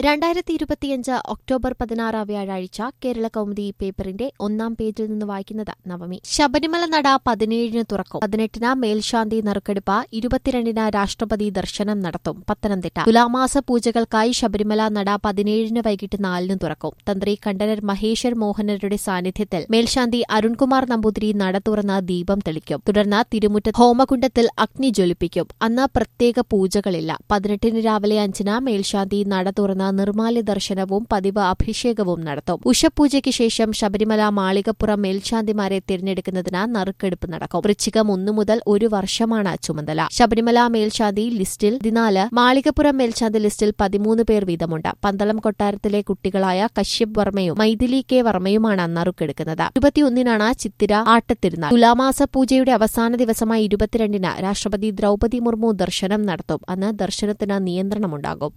രണ്ടായിരത്തി ഇരുപത്തിയഞ്ച് ഒക്ടോബർ പതിനാറ് വ്യാഴാഴ്ച കേരള കൗമുദി പേപ്പറിന്റെ ഒന്നാം പേജിൽ നിന്ന് വായിക്കുന്നത് നവമി ശബരിമല നട പതിനേഴിന് തുറക്കും പതിനെട്ടിന് മേൽശാന്തി നറുക്കെടുപ്പ് ഇരുപത്തിരണ്ടിന് രാഷ്ട്രപതി ദർശനം നടത്തും പത്തനംതിട്ട തുലാമാസ പൂജകൾക്കായി ശബരിമല നട പതിനേഴിന് വൈകിട്ട് നാലിന് തുറക്കും തന്ത്രി കണ്ഠരർ മഹേശ്വർ മോഹനരുടെ സാന്നിധ്യത്തിൽ മേൽശാന്തി അരുൺകുമാർ നമ്പൂതിരി നട തുറന്ന് ദീപം തെളിക്കും തുടർന്ന് തിരുമുറ്റ ഹോമകുണ്ടത്തിൽ അഗ്നി ജ്വലിപ്പിക്കും അന്ന് പ്രത്യേക പൂജകളില്ല പതിനെട്ടിന് രാവിലെ അഞ്ചിന് മേൽശാന്തി നട തുറന്ന് നിർമാല്യ ദർശനവും പതിവ് അഭിഷേകവും നടത്തും ഉഷപൂജയ്ക്ക് ശേഷം ശബരിമല മാളികപ്പുറം മേൽശാന്തിമാരെ തിരഞ്ഞെടുക്കുന്നതിന് നറുക്കെടുപ്പ് നടക്കും വൃശ്ചികം ഒന്നു മുതൽ ഒരു വർഷമാണ് ചുമതല ശബരിമല മേൽശാന്തി ലിസ്റ്റിൽ പതിനാല് മാളികപ്പുറം മേൽശാന്തി ലിസ്റ്റിൽ പതിമൂന്ന് പേർ വീതമുണ്ട് പന്തളം കൊട്ടാരത്തിലെ കുട്ടികളായ കശ്യപ് വർമ്മയും മൈഥിലി കെ വർമ്മയുമാണ് നറുക്കെടുക്കുന്നത് ഇരുപത്തിയൊന്നിനാണ് ചിത്തിര ആട്ടത്തിരുന്നാൾ തുലാമാസ പൂജയുടെ അവസാന ദിവസമായ ഇരുപത്തിരണ്ടിന് രാഷ്ട്രപതി ദ്രൌപതി മുർമു ദർശനം നടത്തും അന്ന് ദർശനത്തിന് നിയന്ത്രണമുണ്ടാകും